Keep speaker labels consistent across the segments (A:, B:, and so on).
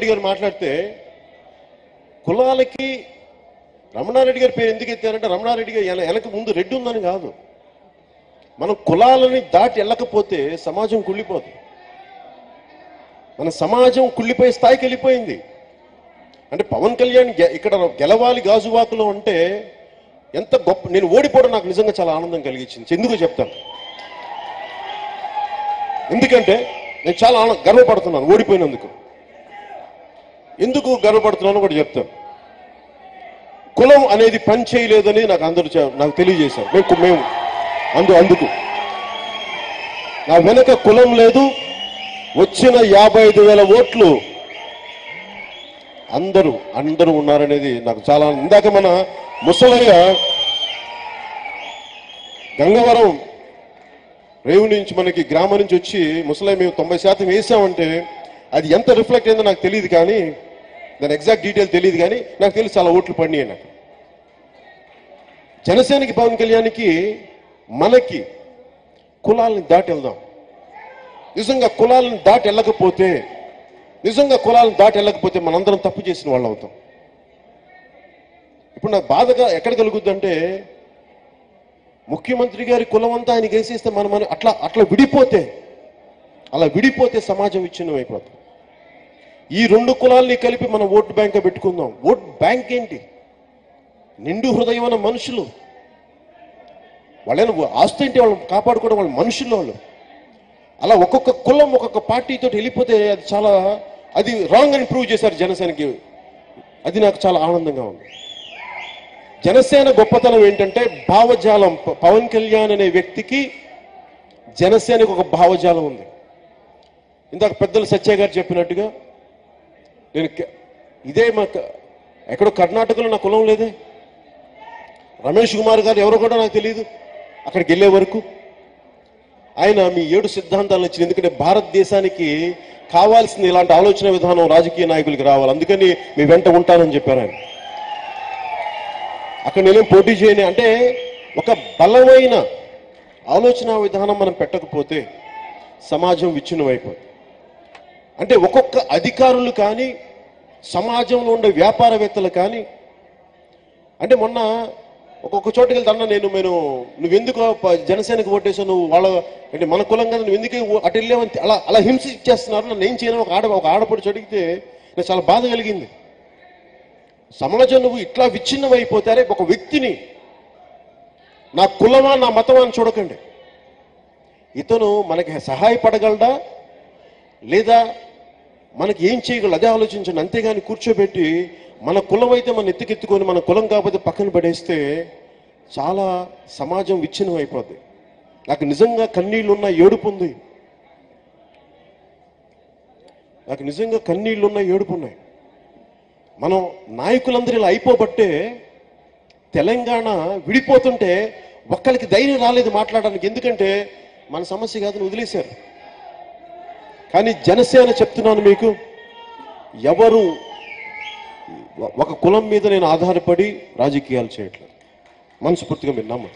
A: గారు మాట్లాడితే కులాలకి రమణారెడ్డి గారి పేరు ఎందుకు ఎత్తారంటే రమణారెడ్డి గారు వెన- వెనక ముందు రెడ్డి ఉందని కాదు మనం కులాలని దాటి వెళ్ళకపోతే సమాజం కుళ్ళిపోదు మన సమాజం కుళ్ళిపోయే స్థాయికి వెళ్ళిపోయింది అంటే పవన్ కళ్యాణ్ గె- ఇక్కడ గెలవాలి గాజువాకులో అంటే ఎంత గొప్ప నేను ఓడిపోవడం నాకు నిజంగా చాలా ఆనందం కలిగించింది ఎందుకు చెప్తాను ఎందుకంటే నేను చాలా ఆన- గర్వపడుతున్నాను ఓడిపోయినందుకు ఎందుకు గర్వపడుతున్నానో కూడా చెప్తాను కులం అనేది పని చేయలేదని నాకు అందరూ చె- నాకు తెలియజేశారు మేము మేము అందు అందుకు నా వెనక కులం లేదు వచ్చిన యాభై ఐదు వేల ఓట్లు అందరూ అందరూ ఉన్నారనేది నాకు చాలా ఇందాక మన ముసలయ్య గంగవరం రేవు నుంచి మనకి గ్రామం నుంచి వచ్చి ముసలయ్య మేము తొంభై శాతం వేసామంటే అది ఎంత రిఫ్లెక్ట్ అయిందో నాకు తెలియదు కానీ దాని ఎగ్జాక్ట్ డీటెయిల్ తెలియదు కానీ నాకు తెలిసి చాలా ఓట్లు పడినాయి నాకు జనసేనకి పవన్ కళ్యాణ్కి మనకి కులాలని దాటి వెళ్దాం నిజంగా కులాలను దాటి వెళ్ళకపోతే నిజంగా కులాలను దాటి వెళ్ళకపోతే మనందరం తప్పు చేసిన వాళ్ళు అవుతాం ఇప్పుడు నాకు బాధగా ఎక్కడ కలుగుద్దంటే ముఖ్యమంత్రి గారి కులం అంతా ఆయనకి వేసేస్తే మనం మనం అట్లా అట్లా విడిపోతే అలా విడిపోతే సమాజం విచ్ఛిన్నం అయిపోతుంది ఈ రెండు కులాల్ని కలిపి మనం ఓటు బ్యాంక్ పెట్టుకుందాం ఓట్ బ్యాంక్ ఏంటి నిండు హృదయమైన మనుషులు వాళ్ళని ఆస్తి ఏంటి వాళ్ళని కాపాడుకోవడం వాళ్ళ మనుషులు వాళ్ళు అలా ఒక్కొక్క కులం ఒక్కొక్క పార్టీతో వెళ్ళిపోతే అది చాలా అది రాంగ్ అని ప్రూవ్ చేశారు జనసేనకి అది నాకు చాలా ఆనందంగా ఉంది జనసేన గొప్పతనం ఏంటంటే భావజాలం ప- పవన్ కళ్యాణ్ అనే వ్యక్తికి జనసేనకు ఒక భావజాలం ఉంది ఇందాక పెద్దలు సత్య గారు చెప్పినట్టుగా నేను క- ఇదే మా క- ఎక్కడో కర్ణాటకలో నా కులం లేదే రమేష్ కుమార్ గారు ఎవరో కూడా నాకు తెలియదు అక్కడికి వెళ్ళే వరకు ఆయన మీ ఏడు సిద్ధాంతాలను ఇచ్చింది ఎందుకంటే భారతదేశానికి కావాల్సింది ఇలాంటి ఆలోచన విధానం రాజకీయ నాయకులకి రావాలి అందుకని మీ వెంట ఉంటానని చెప్పారు ఆయన అక్కడ నేనేం పోటీ చేయని అంటే ఒక బలమైన ఆలోచన విధానం మనం పెట్టకపోతే సమాజం విచ్ఛిన్నం అయిపోతుంది అంటే ఒక్కొక్క అధికారులు కానీ సమాజంలో ఉండే వ్యాపారవేత్తలు కానీ అంటే మొన్న ఒక్కొక్క చోటుకి వెళ్తే అన్న నేను నేను నువ్వెందుకు ప- జనసేనకు ఓటేసావు నువ్వు వాళ్ళ అంటే మన కులం కదా నువ్వు ఎందుకు ఓ- అటు వెళ్ళావని అలా అలా హింస ఇచ్చేస్తున్నారు నన్ను ఏం చేయను ఒక ఆడ ఒక ఆడపడి అడిగితే నాకు చాలా బాధ కలిగింది సమాజం నువ్వు ఇట్లా విచ్ఛిన్నం అయిపోతారే ఒక వ్యక్తిని నా కులమా నా మతమా అని చూడకండి ఇతను మనకి సహాయపడగలడా లేదా మనకి ఏం చేయగలడు అదే ఆలోచించండి అంతేగాని కూర్చోబెట్టి మన కులం అయితే మన ఎత్తుకెత్తుకొని మన కులం కాకపోతే పక్కన పడేస్తే చాలా సమాజం విచ్ఛిన్నం అయిపోద్ది నాకు నిజంగా కన్నీళ్ళున్న ఏడుపు ఉంది నాకు నిజంగా కన్నీళ్ళున్న ఏడుపు ఉన్నాయి మనం నాయకులందరూ ఇలా అయిపోబట్టే తెలంగాణ విడిపోతుంటే ఒక్కరికి ధైర్యం రాలేదు మాట్లాడడానికి ఎందుకంటే మన సమస్య కాదని వదిలేశారు కానీ జనసేన చెప్తున్నాను మీకు ఎవరు ఒక కులం మీద నేను ఆధారపడి రాజకీయాలు చేయట్లేదు మనస్ఫూర్తిగా మీరు నమ్మ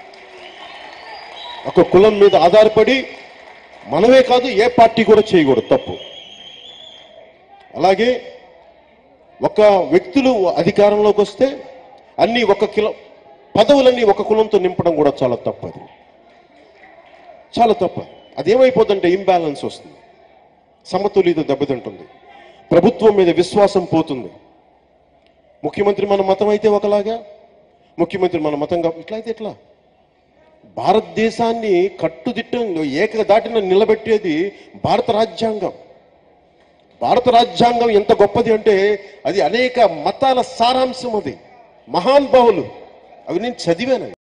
A: ఒక కులం మీద ఆధారపడి మనమే కాదు ఏ పార్టీ కూడా చేయకూడదు తప్పు అలాగే ఒక వ్యక్తులు అధికారంలోకి వస్తే అన్ని ఒక కిలో పదవులన్నీ ఒక కులంతో నింపడం కూడా చాలా తప్పది చాలా తప్ప అదేమైపోతుందంటే ఇంబ్యాలెన్స్ వస్తుంది సమతుల్యత దెబ్బతింటుంది ప్రభుత్వం మీద విశ్వాసం పోతుంది ముఖ్యమంత్రి మన మతం అయితే ఒకలాగా ముఖ్యమంత్రి మన మతంగా ఇట్లా అయితే ఎట్లా భారతదేశాన్ని కట్టుదిట్టం ఏకదాటిన నిలబెట్టేది భారత రాజ్యాంగం భారత రాజ్యాంగం ఎంత గొప్పది అంటే అది అనేక మతాల సారాంశం అది మహానుభావులు అవి నేను చదివాను